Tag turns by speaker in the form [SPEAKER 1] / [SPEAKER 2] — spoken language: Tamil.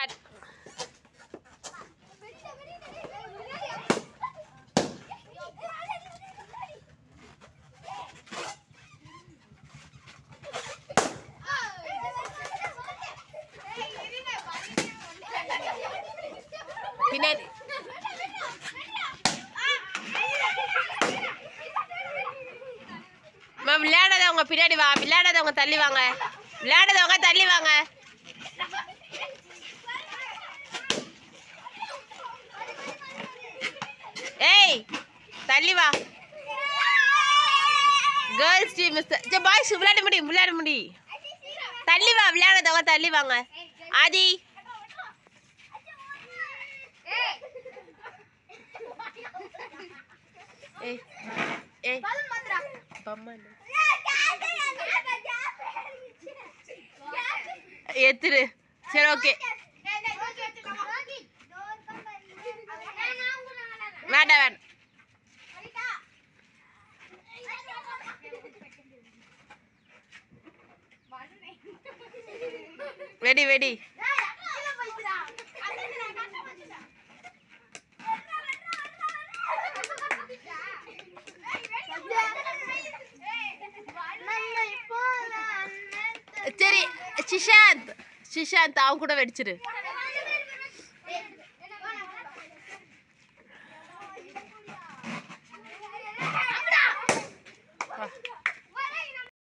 [SPEAKER 1] ஸ்டார்ட் பின்னாடி மேம் விளையாடாதவங்க பின்னாடி வா விளையாடாதவங்க தள்ளி வாங்க விளையாடாதவங்க தள்ளி வாங்க ஏய் தள்ளி வா கேர்ள்ஸ் டீம் சரி பாய்ஸ் விளையாட முடியும் விளையாட முடியும் தள்ளி வா விளையாடாதவங்க தள்ளி வாங்க ஆதி ஏய் ஏய் பம்மாண்டு எத்துரு சரி ஓகே வேண்டாம் வேண்டாம் வெடி வெடி சரி சிஷாந்த் சிஷாந்த் அவன் கூட வெடிச்சிரு